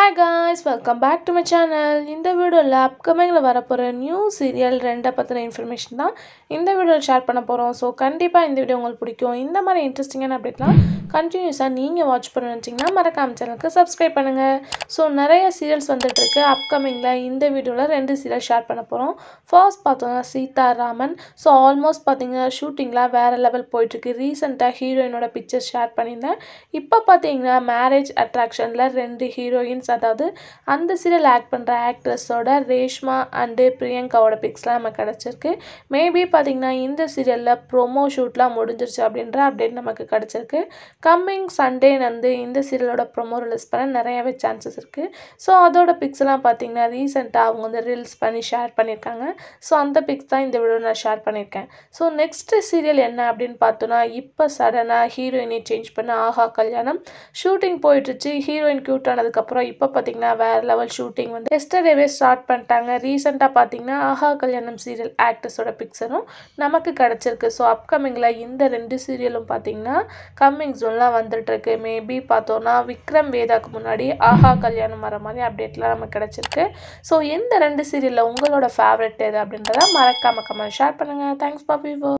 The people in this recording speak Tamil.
hi guys welcome back to my channel இந்த வீடியோவில் அப்கமிங்கில் வரப்போகிற நியூ சீரியல் ரெண்டை பற்றின இன்ஃபர்மேஷன் தான் இந்த வீடியோவில் ஷேர் பண்ண போகிறோம் ஸோ கண்டிப்பாக இந்த வீடியோ உங்களுக்கு பிடிக்கும் இந்த மாதிரி இன்ட்ரெஸ்டிங்கான அப்டேட்லாம் கண்டினியூஸாக நீங்கள் வாட்ச் பண்ண நினச்சிங்கன்னா மறக்காம சேனலுக்கு சப்ஸ்கிரைப் பண்ணுங்கள் ஸோ நிறைய சீரியல்ஸ் வந்துட்டுருக்கு அப்கமிங்கில் இந்த வீடியோவில் ரெண்டு சீரியல் ஷேர் பண்ண போகிறோம் ஃபர்ஸ்ட் பார்த்தோம்னா சீதாராமன் ஸோ ஆல்மோஸ்ட் பார்த்தீங்கன்னா ஷூட்டிங்லாம் வேறு லெவல் போயிட்டுருக்கு ரீசெண்டாக ஹீரோயினோட பிக்சர்ஸ் ஷேர் பண்ணியிருந்தேன் இப்போ பார்த்தீங்கன்னா மேரேஜ் அட்ராக்ஷனில் ரெண்டு ஹீரோயின்ஸ் அதாவது அந்த சீரியல் ஆக்ட் பண்ணுற ஆக்ட்ரஸோட ரேஷ்மா அண்டு பிரியங்காவோட பிக்ஸ்லாம் நமக்கு கிடச்சிருக்கு மேபி பார்த்தீங்கன்னா இந்த சீரியலில் ப்ரொமோ ஷூட்லாம் முடிஞ்சிருச்சு அப்படின்ற அப்டேட் நமக்கு கிடச்சிருக்கு கம்மிங் சண்டே வந்து இந்த சீரியலோட ப்ரொமோ ரிலீஸ் பண்ண நிறையவே சான்சஸ் இருக்குது ஸோ அதோட பிக்ஸ்லாம் பார்த்தீங்கன்னா ரீசெண்டாக அவங்க வந்து ரீல்ஸ் பண்ணி ஷேர் பண்ணியிருக்காங்க ஸோ அந்த பிக்ஸ் தான் இந்த வீடியோ நான் ஷேர் பண்ணியிருக்கேன் ஸோ நெக்ஸ்ட்டு சீரியல் என்ன அப்படின்னு பார்த்தோன்னா இப்போ சடனாக ஹீரோயினை சேஞ்ச் பண்ண ஆஹா கல்யாணம் ஷூட்டிங் போயிட்டுருச்சு ஹீரோயின் க்யூட் ஆனதுக்கப்புறம் இப்போ பார்த்தீங்கன்னா வேறு லெவல் ஷூட்டிங் வந்து எஸ்டர்டேவே ஸ்டார்ட் பண்ணிட்டாங்க ரீசெண்டாக பார்த்தீங்கன்னா ஆஹா கல்யாணம் சீரியல் ஆக்டர்ஸோட பிக்சரும் நமக்கு கிடச்சிருக்கு ஸோ அப்கமிங்கில் இந்த ரெண்டு சீரியலும் பார்த்தீங்கன்னா கம்மிங் ஜூன்லாம் வந்துட்டுருக்கு மேபி பார்த்தோன்னா விக்ரம் வேதாக்கு முன்னாடி ஆஹா கல்யாணம் வர மாதிரி அப்டேட்லாம் நமக்கு கிடச்சிருக்கு ஸோ எந்த ரெண்டு சீரியலில் உங்களோட ஃபேவரட் எது அப்படின்றத மறக்காம கமெண்ட் ஷேர் பண்ணுங்கள் தேங்க்ஸ் பாபி